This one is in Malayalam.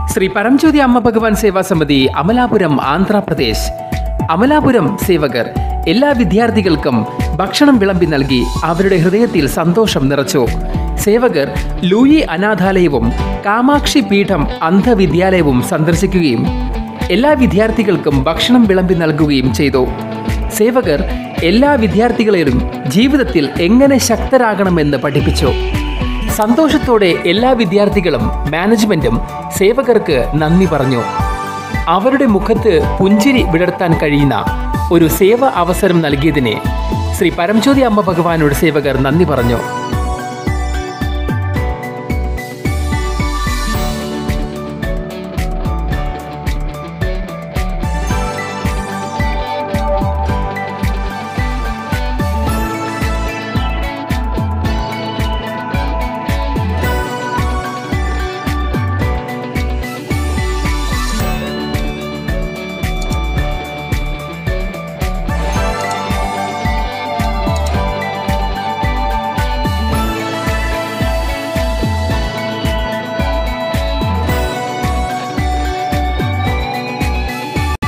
ശ്രീ പരംജ്യോതി അമ്മ ഭഗവാൻ സേവാ സമിതി അമലാപുരം ആന്ധ്രാപ്രദേശ് അമലാപുരം സേവകർ എല്ലാ വിദ്യാർത്ഥികൾക്കും ഭക്ഷണം വിളമ്പി നൽകി അവരുടെ ഹൃദയത്തിൽ സന്തോഷം നിറച്ചു സേവകർ ലൂയി അനാഥാലയവും കാമാക്ഷി പീഠം അന്ധവിദ്യാലയവും സന്ദർശിക്കുകയും എല്ലാ വിദ്യാർത്ഥികൾക്കും ഭക്ഷണം വിളമ്പി നൽകുകയും ചെയ്തു സേവകർ എല്ലാ വിദ്യാർത്ഥികളെയും ജീവിതത്തിൽ എങ്ങനെ ശക്തരാകണമെന്ന് പഠിപ്പിച്ചു സന്തോഷത്തോടെ എല്ലാ വിദ്യാർത്ഥികളും മാനേജ്മെന്റും സേവകർക്ക് നന്ദി പറഞ്ഞു അവരുടെ മുഖത്ത് പുഞ്ചിരി വിടർത്താൻ കഴിയുന്ന ഒരു സേവ അവസരം നൽകിയതിനെ ശ്രീ പരംജ്യോതി അമ്മ ഭഗവാനോട് സേവകർ നന്ദി പറഞ്ഞു